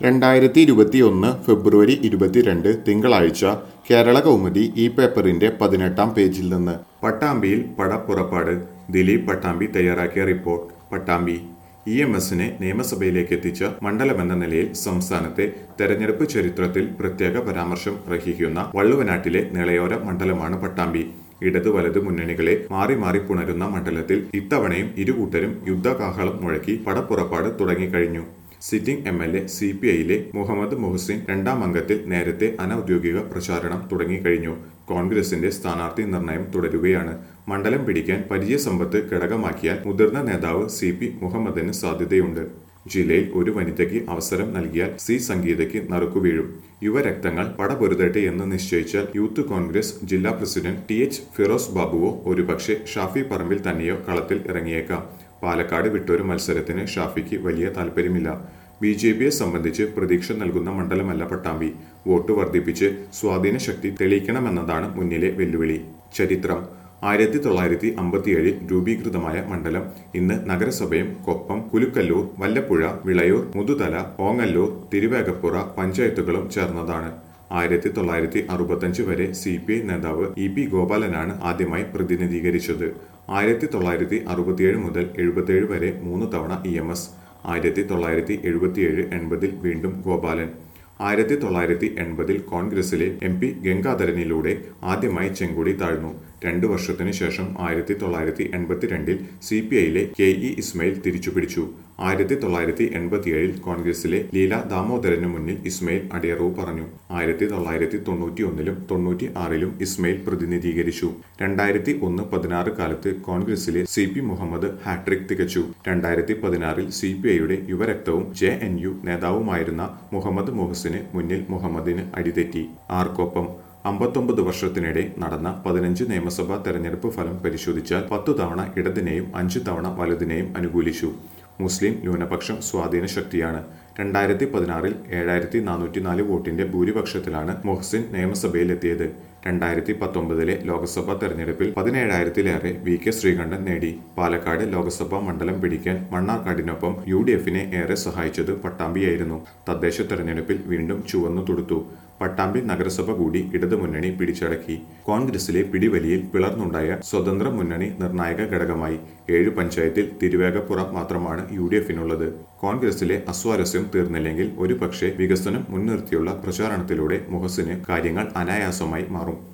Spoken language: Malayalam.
രണ്ടായിരത്തി ഇരുപത്തിയൊന്ന് ഫെബ്രുവരി ഇരുപത്തിരണ്ട് തിങ്കളാഴ്ച കേരള കൗമുദി ഈ പേപ്പറിന്റെ പതിനെട്ടാം പേജിൽ നിന്ന് പട്ടാമ്പിയിൽ പടപ്പുറപ്പാട് ദിലീപ് പട്ടാമ്പി തയ്യാറാക്കിയ റിപ്പോർട്ട് പട്ടാമ്പി ഇ എം എസിനെ നിയമസഭയിലേക്ക് എത്തിച്ച മണ്ഡലമെന്ന നിലയിൽ സംസ്ഥാനത്തെ തെരഞ്ഞെടുപ്പ് ചരിത്രത്തിൽ പ്രത്യേക പരാമർശം അർഹിക്കുന്ന വള്ളുവനാട്ടിലെ നിളയോര മണ്ഡലമാണ് പട്ടാമ്പി ഇടത് വലത് മുന്നണികളെ മാറി മാറി പുണരുന്ന മണ്ഡലത്തിൽ ഇത്തവണയും ഇരുകൂട്ടരും യുദ്ധകാഹളം മുഴക്കി പടപ്പുറപ്പാട് തുടങ്ങിക്കഴിഞ്ഞു sitting M L A C P ഐയിലെ മുഹമ്മദ് മുഹസിൻ രണ്ടാം അംഗത്തിൽ നേരത്തെ അനൌദ്യോഗിക പ്രചാരണം തുടങ്ങിക്കഴിഞ്ഞു കോൺഗ്രസിന്റെ സ്ഥാനാർത്ഥി നിർണയം തുടരുകയാണ് മണ്ഡലം പിടിക്കാൻ പരിചയസമ്പത്ത് ഘടകമാക്കിയാൽ മുതിർന്ന നേതാവ് സി പി മുഹമ്മദിന് സാധ്യതയുണ്ട് ജില്ലയിൽ ഒരു വനിതയ്ക്ക് അവസരം നൽകിയാൽ സി സംഗീതയ്ക്ക് നറുക്കുവീഴും യുവരക്തങ്ങൾ പടപൊരുതട്ടെ എന്ന് നിശ്ചയിച്ചാൽ യൂത്ത് കോൺഗ്രസ് ജില്ലാ പ്രസിഡന്റ് ടി എച്ച് ഫിറോസ് ബാബുവോ ഒരുപക്ഷെ ഷാഫി പറമ്പിൽ തന്നെയോ കളത്തിൽ ഇറങ്ങിയേക്കാം പാലക്കാട് വിട്ടൊരു മത്സരത്തിന് ഷാഫിക്ക് വലിയ താല്പര്യമില്ല ബി ജെ പിയെ സംബന്ധിച്ച് പ്രതീക്ഷ നൽകുന്ന മണ്ഡലമല്ല പട്ടാമ്പി വോട്ട് വർദ്ധിപ്പിച്ച് സ്വാധീന ശക്തി തെളിയിക്കണമെന്നതാണ് മുന്നിലെ വെല്ലുവിളി ചരിത്രം ആയിരത്തി തൊള്ളായിരത്തി അമ്പത്തിയേഴിൽ രൂപീകൃതമായ മണ്ഡലം ഇന്ന് നഗരസഭയും കൊപ്പം കുലുക്കല്ലൂർ വല്ലപ്പുഴ വിളയൂർ മുതുതല ഓങ്ങല്ലൂർ തിരുവേഗപ്പുറ പഞ്ചായത്തുകളും ചേർന്നതാണ് ആയിരത്തി തൊള്ളായിരത്തി അറുപത്തഞ്ച് വരെ സി പി ഐ നേതാവ് ഇ പി ഗോപാലനാണ് ആദ്യമായി പ്രതിനിധീകരിച്ചത് ആയിരത്തി തൊള്ളായിരത്തി അറുപത്തിയേഴ് മുതൽ എഴുപത്തിയേഴ് വരെ മൂന്ന് തവണ ഇ എം എസ് ആയിരത്തി തൊള്ളായിരത്തി എഴുപത്തിയേഴ് എൺപതിൽ വീണ്ടും ഗോപാലൻ ആയിരത്തി തൊള്ളായിരത്തി എൺപതിൽ കോൺഗ്രസിലെ എം പി ഗംഗാധരനിലൂടെ ആദ്യമായി ചെങ്കൊടി താഴ്ന്നു രണ്ടു വർഷത്തിനു ശേഷം ആയിരത്തി തൊള്ളായിരത്തി എൺപത്തിരണ്ടിൽ സി പി ഐയിലെ കെ ഇ ഇസ്മയിൽ തിരിച്ചുപിടിച്ചു ആയിരത്തി തൊള്ളായിരത്തി എൺപത്തിയേഴിൽ കോൺഗ്രസിലെ ലീല ദാമോദരനു മുന്നിൽ ഇസ്മയിൽ അടിയറവ് പറഞ്ഞു ആയിരത്തി തൊള്ളായിരത്തി തൊണ്ണൂറ്റി ഒന്നിലും തൊണ്ണൂറ്റി ആറിലും ഇസ്മയിൽ പ്രതിനിധീകരിച്ചു രണ്ടായിരത്തി ഒന്ന് പതിനാറ് കാലത്ത് കോൺഗ്രസിലെ സി പി മുഹമ്മദ് ഹാട്രിക് തികച്ചു രണ്ടായിരത്തി പതിനാറിൽ സി പി ഐയുടെ യുവരക്തവും ജെ എൻ യു നേതാവുമായിരുന്ന മുഹമ്മദ് മുഹസിന് മുന്നിൽ മുഹമ്മദിന് അടിതെറ്റി ആർക്കൊപ്പം അമ്പത്തൊമ്പത് വർഷത്തിനിടെ നടന്ന പതിനഞ്ച് നിയമസഭാ തെരഞ്ഞെടുപ്പ് ഫലം പരിശോധിച്ചാൽ പത്തു തവണ ഇടതിനെയും അഞ്ചു തവണ വലതിനെയും അനുകൂലിച്ചു മുസ്ലിം ന്യൂനപക്ഷം സ്വാധീന ശക്തിയാണ് രണ്ടായിരത്തി പതിനാറിൽ ഏഴായിരത്തി നാനൂറ്റി നാല് വോട്ടിന്റെ ഭൂരിപക്ഷത്തിലാണ് മൊഹസിൻ നിയമസഭയിലെത്തിയത് രണ്ടായിരത്തി പത്തൊമ്പതിലെ ലോക്സഭാ തെരഞ്ഞെടുപ്പിൽ പതിനേഴായിരത്തിലേറെ വി കെ ശ്രീകണ്ഠൻ നേടി പാലക്കാട് ലോക്സഭാ മണ്ഡലം പിടിക്കാൻ മണ്ണാർക്കാടിനൊപ്പം യു ഡി എഫിനെ ഏറെ സഹായിച്ചത് പട്ടാമ്പിയായിരുന്നു തദ്ദേശ തെരഞ്ഞെടുപ്പിൽ വീണ്ടും ചുവന്നു തുടുത്തു പട്ടാമ്പി നഗരസഭ കൂടി ഇടതുമുന്നണി പിടിച്ചടക്കി കോൺഗ്രസിലെ പിടിവലിയിൽ പിളർന്നുണ്ടായ സ്വതന്ത്ര മുന്നണി നിർണായക ഘടകമായി ഏഴ് പഞ്ചായത്തിൽ തിരുവേഗപ്പുറ മാത്രമാണ് യു ഡി എഫിനുള്ളത് കോൺഗ്രസിലെ അസ്വാരസ്യം തീർന്നില്ലെങ്കിൽ ഒരുപക്ഷെ വികസനം മുൻനിർത്തിയുള്ള പ്രചാരണത്തിലൂടെ മുഹസിന് കാര്യങ്ങൾ അനായാസമായി മാറും